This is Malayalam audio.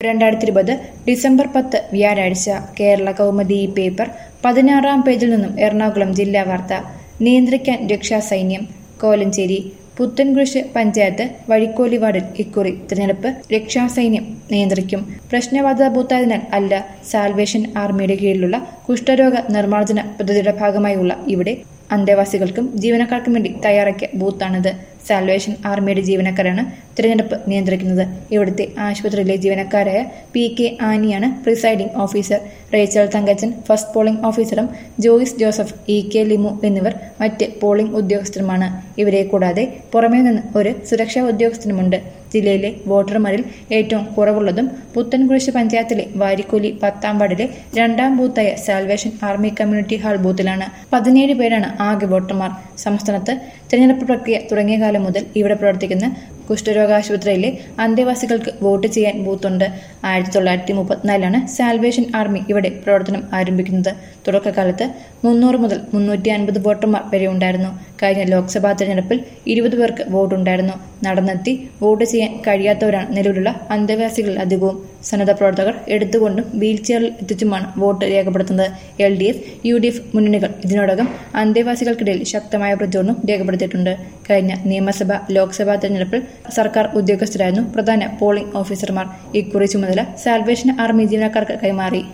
രണ്ടായിരത്തി ഇരുപത് ഡിസംബർ പത്ത് വ്യാഴാഴ്ച കേരള കൗമുദി ഈ പേപ്പർ പതിനാറാം പേജിൽ നിന്നും എറണാകുളം ജില്ലാ വാർത്ത നിയന്ത്രിക്കാൻ രക്ഷാസൈന്യം കോലഞ്ചേരി പുത്തൻകുരിശ് പഞ്ചായത്ത് വഴിക്കോലി വാർഡിൽ ഇക്കുറി തിരഞ്ഞെടുപ്പ് രക്ഷാസൈന്യം നിയന്ത്രിക്കും പ്രശ്നബാധിത ബൂത്തായതിനാൽ അല്ല സാൽവേഷൻ ആർമിയുടെ കീഴിലുള്ള കുഷ്ഠരോഗ നിർമ്മാർജ്ജന പദ്ധതിയുടെ ഭാഗമായുള്ള ഇവിടെ അന്തേവാസികൾക്കും ജീവനക്കാർക്കും വേണ്ടി തയ്യാറാക്കിയ ബൂത്താണിത് സാൽവേഷൻ ആർമിയുടെ ജീവനക്കാരാണ് തിരഞ്ഞെടുപ്പ് നിയന്ത്രിക്കുന്നത് ഇവിടുത്തെ ആശുപത്രിയിലെ ജീവനക്കാരായ പി കെ ആനിയാണ് presiding officer Rachel Thankachan first polling ഓഫീസറും ജോയിസ് ജോസഫ് ഇ കെ ലിമു എന്നിവർ മറ്റ് പോളിംഗ് ഉദ്യോഗസ്ഥരുമാണ് ഇവരെ കൂടാതെ പുറമേ നിന്ന് ഒരു സുരക്ഷാ ഉദ്യോഗസ്ഥനുമുണ്ട് ജില്ലയിലെ വോട്ടർമാരിൽ ഏറ്റവും കുറവുള്ളതും പുത്തൻകുരിശ് പഞ്ചായത്തിലെ വാരിക്കൂലി പത്താം വാർഡിലെ രണ്ടാം ബൂത്തായ സാൽവേഷൻ ആർമി കമ്മ്യൂണിറ്റി ഹാൾ ബൂത്തിലാണ് പതിനേഴ് പേരാണ് ആകെ വോട്ടർമാർ സംസ്ഥാനത്ത് തിരഞ്ഞെടുപ്പ് പ്രക്രിയ തുടങ്ങിയ കാലം മുതൽ ഇവിടെ പ്രവർത്തിക്കുന്ന കുഷ്ഠരോഗാശുപത്രിയിലെ അന്തേവാസികൾക്ക് വോട്ട് ചെയ്യാൻ ബൂത്തുണ്ട് ആയിരത്തി തൊള്ളായിരത്തി മുപ്പത്തിനാലിലാണ് സാൽവേഷൻ ആർമി ഇവിടെ പ്രവർത്തനം ആരംഭിക്കുന്നത് തുടക്കകാലത്ത് മുന്നൂറ് മുതൽ മുന്നൂറ്റി അൻപത് വോട്ടർമാർ വരെ ഉണ്ടായിരുന്നു കഴിഞ്ഞ ലോക്സഭാ തെരഞ്ഞെടുപ്പിൽ ഇരുപത് പേർക്ക് വോട്ടുണ്ടായിരുന്നു നടന്നെത്തി വോട്ട് ചെയ്യാൻ കഴിയാത്തവരാണ് നിലവിലുള്ള അന്തേവാസികളിൽ അധികവും സന്നദ്ധ പ്രവർത്തകർ എടുത്തുകൊണ്ടും വീൽ ചെയറിൽ എത്തിച്ചുമാണ് വോട്ട് രേഖപ്പെടുത്തുന്നത് L D F U D F മുന്നണികൾ ഇതിനോടകം അന്തേവാസികൾക്കിടയിൽ ശക്തമായ പ്രചോദനം രേഖപ്പെടുത്തിയിട്ടുണ്ട് കഴിഞ്ഞ നിയമസഭ ലോക്സഭാ തെരഞ്ഞെടുപ്പിൽ സർക്കാർ ഉദ്യോഗസ്ഥരായിരുന്നു പ്രധാന പോളിംഗ് ഓഫീസർമാർ ഇക്കുറി ചുമതല സാൽവേഷൻ ആർമി ജീവനക്കാർക്ക് കൈമാറി